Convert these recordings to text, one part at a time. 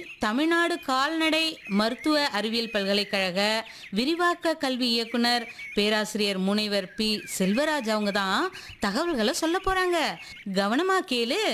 தமிழ்நாடு கால்நடை மருத்துவ அறிவியல் பல்கலைக்கழக விரிவாக்க கல்வி இயக்குனர் பேராசிரியர் முனைவர் பி செல்வராஜ் அவங்க தான் தகவல்களை சொல்ல போறாங்க கவனமா கேளு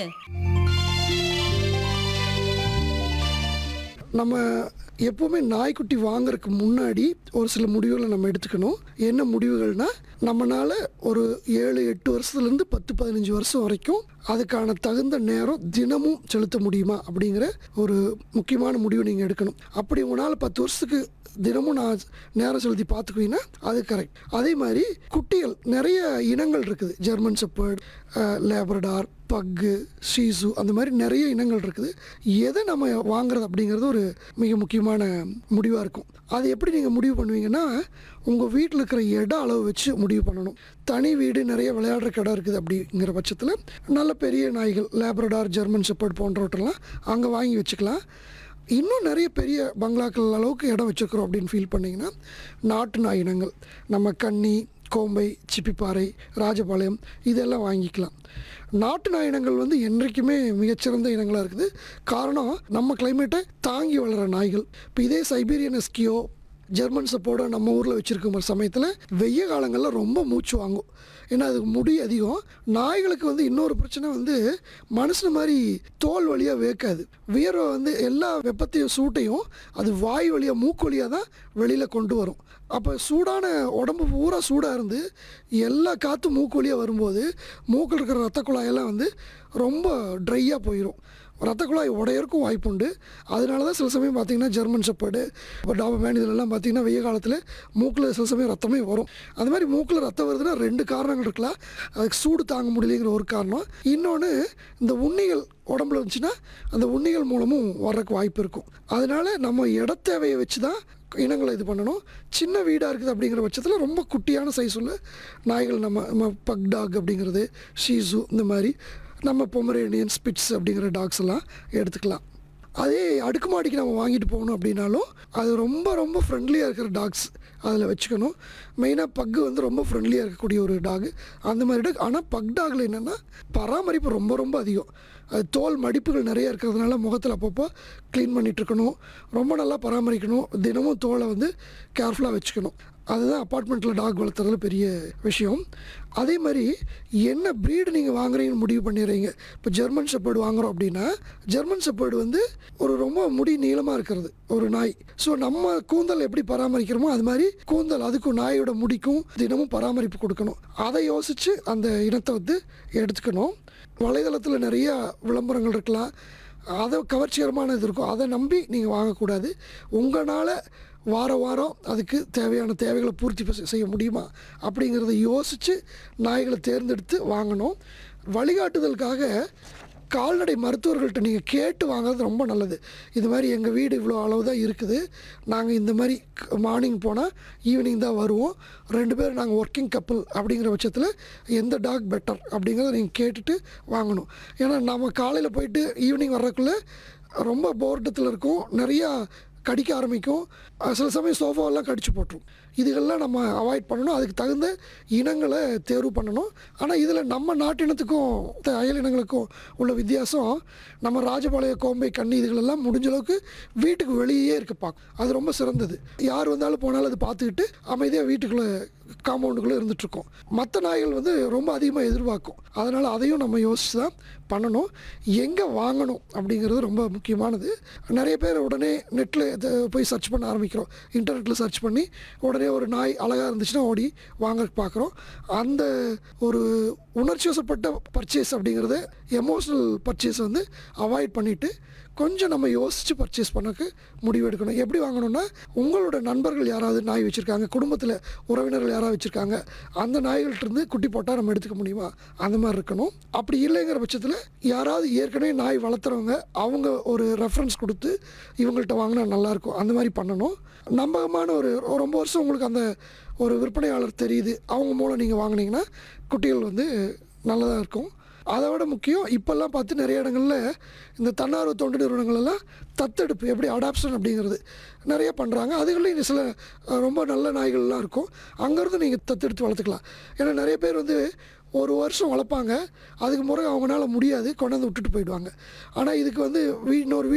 நம்ம எப்போவுமே நாய்க்குட்டி வாங்குறதுக்கு முன்னாடி ஒரு சில முடிவுகளை நம்ம எடுத்துக்கணும் என்ன முடிவுகள்னா நம்மனால ஒரு ஏழு எட்டு வருஷத்துலேருந்து பத்து பதினஞ்சு வருஷம் வரைக்கும் அதுக்கான தகுந்த நேரம் தினமும் செலுத்த முடியுமா அப்படிங்கிற ஒரு முக்கியமான முடிவு நீங்கள் எடுக்கணும் அப்படி உங்களால் பத்து வருஷத்துக்கு தினமும் நான் நேரம் செலுத்தி பார்த்துக்குவீங்கன்னா அது கரெக்ட் அதே மாதிரி குட்டிகள் நிறைய இனங்கள் இருக்குது ஜெர்மன் செப்பர்ட் லேபரடார் பக்கு ஷீசு அந்த மாதிரி நிறைய இனங்கள் இருக்குது எதை நம்ம வாங்குறது அப்படிங்கிறது ஒரு மிக முக்கியமான முடிவாக இருக்கும் அது எப்படி நீங்கள் முடிவு பண்ணுவீங்கன்னா உங்கள் வீட்டில் இருக்கிற இட அளவு வச்சு முடிவு பண்ணணும் தனி வீடு நிறைய விளையாடுற இடம் இருக்குது அப்படிங்கிற பட்சத்தில் நல்ல பெரிய நாய்கள் லேபரடார் ஜெர்மன் செப்பர்ட் போன்றவற்றெல்லாம் அங்கே வாங்கி வச்சுக்கலாம் இன்னும் நிறைய பெரிய பங்களாக்கள் அளவுக்கு இடம் வச்சுருக்குறோம் அப்படின்னு ஃபீல் பண்ணிங்கன்னா நாட்டு நாய் இனங்கள் நம்ம கன்னி கோம்பை சிப்பிப்பாறை ராஜபாளையம் இதெல்லாம் வாங்கிக்கலாம் நாட்டு நாய் இனங்கள் வந்து என்றைக்குமே மிகச்சிறந்த இனங்களாக இருக்குது காரணம் நம்ம கிளைமேட்டை தாங்கி வளர நாய்கள் இப்போ இதே சைபீரியன் எஸ்கியோ ஜெர்மன் சப்போர்டை நம்ம ஊரில் வச்சுருக்க சமயத்தில் வெய்ய காலங்களில் ரொம்ப மூச்சு வாங்கும் ஏன்னா அதுக்கு முடி அதிகம் நாய்களுக்கு வந்து இன்னொரு பிரச்சனை வந்து மனுஷன மாதிரி தோல் வழியாக வேக்காது வியர்வை வந்து எல்லா வெப்பத்தையும் சூட்டையும் அது வாய் வழியாக மூக்கு வழியாக தான் வெளியில் கொண்டு வரும் அப்போ சூடான உடம்பு பூரா சூடாக இருந்து எல்லா காற்று மூக்கு வழியாக வரும்போது மூக்கில் இருக்கிற ரத்த குழாயெல்லாம் வந்து ரொம்ப ட்ரையாக போயிடும் ரத்த குழாய் உடையறக்கும் வாய்ப்புண்டு அதனால தான் சில சமயம் பார்த்தீங்கன்னா ஜெர்மன் செப்பர்டு இப்போ டாபர்மேன் இதிலெல்லாம் பார்த்தீங்கன்னா வெய்ய காலத்தில் மூக்கில் சில சமயம் ரத்தமே வரும் அந்த மாதிரி மூக்கில் ரத்தம் வருதுன்னா ரெண்டு காரணங்கள் இருக்கலாம் அதுக்கு சூடு தாங்க முடியலைங்கிற ஒரு காரணம் இன்னொன்று இந்த உண்ணிகள் உடம்புல இருந்துச்சுன்னா அந்த உண்ணிகள் மூலமும் வர்றதுக்கு வாய்ப்பு இருக்கும் அதனால நம்ம இட தேவையை வச்சு தான் இனங்களை இது பண்ணணும் சின்ன வீடாக இருக்குது அப்படிங்கிற பட்சத்தில் ரொம்ப குட்டியான சைஸ் உள்ள நாய்கள் நம்ம நம்ம பக் டாக் அப்படிங்கிறது ஷீசு இந்த மாதிரி நம்ம பொமரேனியன் ஸ்பிட்ஸ் அப்படிங்கிற டாக்ஸ் எல்லாம் எடுத்துக்கலாம் அதே அடுக்குமாடிக்கு நம்ம வாங்கிட்டு போகணும் அப்படின்னாலும் அது ரொம்ப ரொம்ப ஃப்ரெண்ட்லியாக இருக்கிற டாக்ஸ் அதில் வச்சுக்கணும் மெயினாக பக்கு வந்து ரொம்ப ஃப்ரெண்ட்லியாக இருக்கக்கூடிய ஒரு டாக் அந்த மாதிரி டாக் ஆனால் பக் டாகில் என்னென்னா பராமரிப்பு ரொம்ப ரொம்ப அதிகம் அது தோல் மடிப்புகள் நிறைய இருக்கிறதுனால முகத்தில் அப்பப்போ க்ளீன் பண்ணிட்டு இருக்கணும் ரொம்ப நல்லா பராமரிக்கணும் தினமும் தோலை வந்து கேர்ஃபுல்லாக வச்சுக்கணும் அதுதான் அப்பார்ட்மெண்ட்டில் டாக் வளர்த்துறதுல பெரிய விஷயம் அதே மாதிரி என்ன ப்ரீடு நீங்கள் வாங்குறீங்கன்னு முடிவு பண்ணிடுறீங்க இப்போ ஜெர்மன் ஷெப்பர்டு வாங்குறோம் அப்படின்னா ஜெர்மன் ஷெப்பர்டு வந்து ஒரு ரொம்ப முடி நீளமாக இருக்கிறது ஒரு நாய் ஸோ நம்ம கூந்தல் எப்படி பராமரிக்கிறோமோ அது மாதிரி கூந்தல் அதுக்கும் நாயோட முடிக்கும் தினமும் பராமரிப்பு கொடுக்கணும் அதை யோசித்து அந்த இனத்தை வந்து எடுத்துக்கணும் வலைதளத்தில் நிறைய விளம்பரங்கள் இருக்கலாம் அதை கவர்ச்சிகரமானது இருக்கும் அதை நம்பி நீங்கள் வாங்கக்கூடாது உங்களால் வார வாரம் அதுக்கு தேவையான தேவைகளை பூர்த்தி ப- செய்ய முடியுமா அப்படிங்கிறத யோசித்து நாய்களை தேர்ந்தெடுத்து வாங்கணும் வழிகாட்டுதலுக்காக கால்நடை மருத்துவர்கள்ட்ட நீங்கள் கேட்டு வாங்குறது ரொம்ப நல்லது இது மாதிரி எங்கள் வீடு இவ்வளோ அளவு தான் இருக்குது நாங்கள் இந்த மாதிரி மார்னிங் போனால் ஈவினிங் தான் வருவோம் ரெண்டு பேரும் நாங்கள் ஒர்க்கிங் கப்பல் அப்படிங்கிற பட்சத்தில் எந்த டாக் பெட்டர் அப்படிங்கிறத நீங்கள் கேட்டுட்டு வாங்கணும் ஏன்னா நம்ம காலையில் போயிட்டு ஈவினிங் வர்றதுக்குள்ளே ரொம்ப போர்ட்டத்தில் இருக்கும் நிறையா கடிக்க ஆரம்பிக்கும் அஹ் சில சமயம் சோஃபாவெல்லாம் கடிச்சு போட்டுரும் இதுகள்லாம் நம்ம அவாய்ட் பண்ணணும் அதுக்கு தகுந்த இனங்களை தேர்வு பண்ணணும் ஆனால் இதில் நம்ம நாட்டினத்துக்கும் த- அயல் இனங்களுக்கும் உள்ள வித்தியாசம் நம்ம ராஜபாளைய கோம்பை கண்ணி இதுகளெல்லாம் முடிஞ்ச அளவுக்கு வீட்டுக்கு வெளியே இருக்க பார்க்கும் அது ரொம்ப சிறந்தது யார் வந்தாலும் போனாலும் அது பார்த்துக்கிட்டு அமைதியாக வீட்டுக்குள்ளே காம்பவுண்டுக்குள்ளே இருந்துகிட்ருக்கோம் மற்ற நாய்கள் வந்து ரொம்ப அதிகமாக எதிர்பார்க்கும் அதனால் அதையும் நம்ம யோசித்து தான் பண்ணணும் எங்கே வாங்கணும் அப்படிங்கிறது ரொம்ப முக்கியமானது நிறைய பேர் உடனே நெட்டில் போய் சர்ச் பண்ண ஆரம்பிக்கிறோம் இன்டர்நெட்டில் சர்ச் பண்ணி உடனே ஒரு நாய் அழகாக இருந்துச்சுன்னா ஓடி வாங்க பார்க்குறோம் அந்த ஒரு உணர்ச்சி வசப்பட்ட பர்ச்சேஸ் அப்படிங்கிறது எமோஷ்னல் பர்ச்சேஸ் வந்து அவாய்ட் பண்ணிவிட்டு கொஞ்சம் நம்ம யோசித்து பர்ச்சேஸ் பண்ணக்கு முடிவு எடுக்கணும் எப்படி வாங்கணும்னா உங்களோட நண்பர்கள் யாராவது நாய் வச்சுருக்காங்க குடும்பத்தில் உறவினர்கள் யாராவது வச்சுருக்காங்க அந்த நாய்கள்கிட்டருந்து குட்டி போட்டால் நம்ம எடுத்துக்க முடியுமா அந்த மாதிரி இருக்கணும் அப்படி இல்லைங்கிற பட்சத்தில் யாராவது ஏற்கனவே நாய் வளர்த்துறவங்க அவங்க ஒரு ரெஃபரன்ஸ் கொடுத்து இவங்கள்ட்ட வாங்கினா நல்லாயிருக்கும் அந்த மாதிரி பண்ணணும் நம்பகமான ஒரு ஒரு ரொம்ப வருஷம் உங்களுக்கு அந்த ஒரு விற்பனையாளர் தெரியுது அவங்க மூலம் நீங்கள் வாங்குனீங்கன்னா குட்டிகள் வந்து நல்லதாக இருக்கும் அதை விட முக்கியம் இப்போல்லாம் பார்த்து நிறைய இடங்களில் இந்த தன்னார்வ தொண்டு நிறுவனங்கள் எல்லாம் தத்தெடுப்பு எப்படி அடாப்ஷன் அப்படிங்கிறது நிறைய பண்ணுறாங்க அதுகளையும் சில அஹ், ரொம்ப நல்ல நாய்கள்லாம் இருக்கும் அங்கேருந்து நீங்கள் தத்தெடுத்து வளர்த்துக்கலாம் ஏன்னா நிறைய பேர் வந்து ஒரு வருஷம் வளர்ப்பாங்க அதுக்கு முறை அவங்களால முடியாது கொண்டாந்து விட்டுட்டு போயிடுவாங்க ஆனால் இதுக்கு வந்து வீ இன்னொரு வீ